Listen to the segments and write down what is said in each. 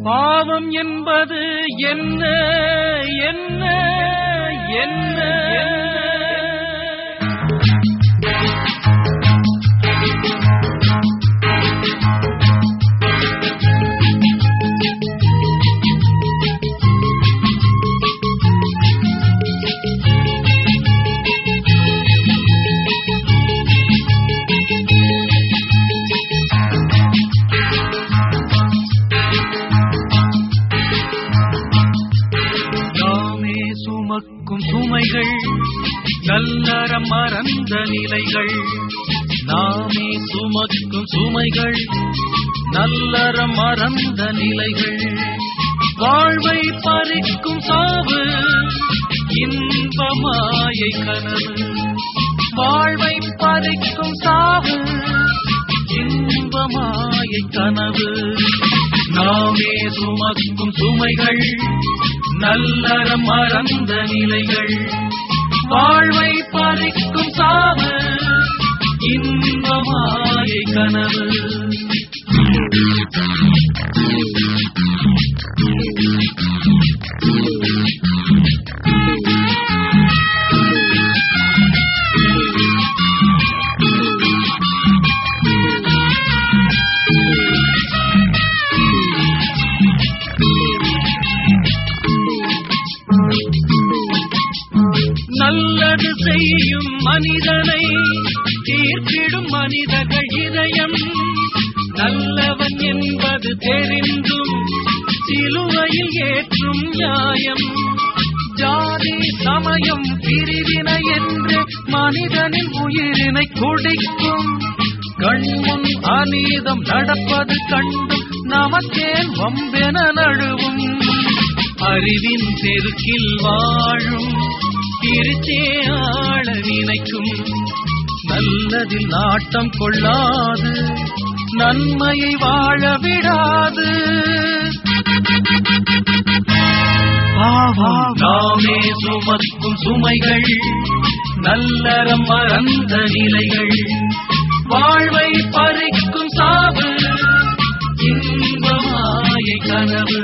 பாவம் என்பது என்ன என்ன என்ன நாமே சுமக்கும் சுமைகள் நல்லறம் மறந்த நிலைகள் நாமே சுமக்கும் சுமைகள் நல்லறம் மறந்த நிலைகள் வாழ்வை பறிக்கும் சாவு இன்பமாயை கனவு வாழ்வை பறிக்கும் சாவு இன்பமாயை கனவு நாமே சுமக்கும் சுமைகள் நல்லறம் மறந்த நிலைகள் வாழ்வை பறிக்கும் சாவு இன்பமாயை கனவு நல்லது செய்யும் மனிதனை தீர்ப்பிடும் மனிதர்கள் இதயம் நல்லவன் என்பது தெரிந்தும் சிலுவையில் ஏற்றும் நியாயம் ஜாதி சமயம் பிரிவினை என்று மனிதனின் உயிரினை குடிக்கும் கண்முன் அநீதம் நடப்பது கண்டும் நமக்கேன் வம்பென நழுவும் அறிவின் பெருக்கில் வாழும் திருச்சே ஆள நினைக்கும் நல்லதில் நாட்டம் கொள்ளாது நன்மையை வாழ விடாது பாவம் நாமே சுமக்கும் சுமைகள் நல்லறம் மறந்த நிலைகள் வாழ்வை பறிக்கும் சாவு இன்பமாயை கனவு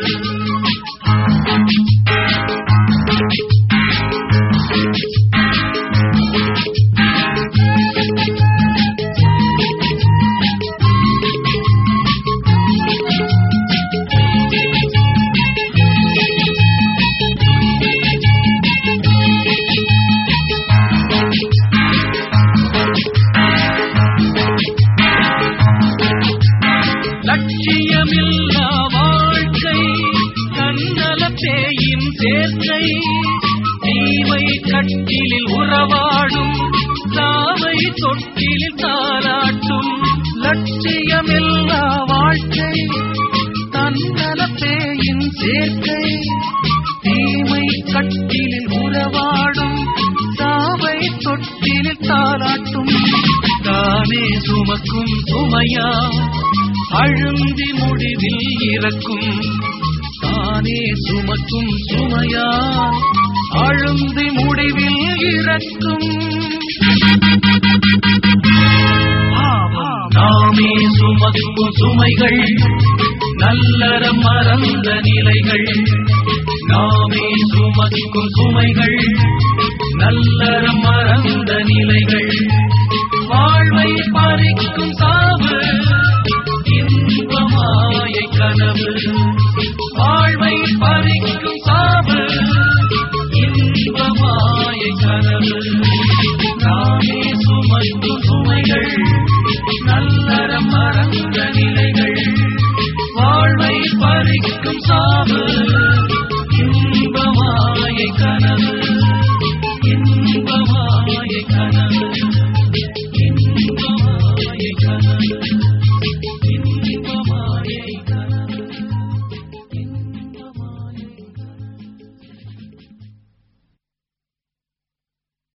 லட்சியமில்லா வாழ்க்கை கண்ணல பேயின் சேர்க்கை தீமை கட்டிலில் உறவாடும் சாவை தொட்டிலில் தாராட்டும் லட்சியமில்லா வாழ்க்கை தன்னல பேயின் சேர்க்கை தீமை கட்டிலில் உறவாடும் சாவை தொட்டிலில் தாராட்டும் தானே சுமக்கும் சுமையா அழுந்தி முடிவில் இறக்கும் தானே சுமக்கும் சுமையா அழுந்தி முடிவில் இறக்கும் நாமே சுமக்கும் சுமைகள் நல்லறம் மறந்த நிலைகள் நாமே சுமக்கும் சுமைகள் நல்லறம் மறந்த நிலைகள் வாழ்வை பறிக்கும் சாவு இன்பமாயை கனவு வாழ்வை பறிக்கும் சாவு இன்பமாயை கனவு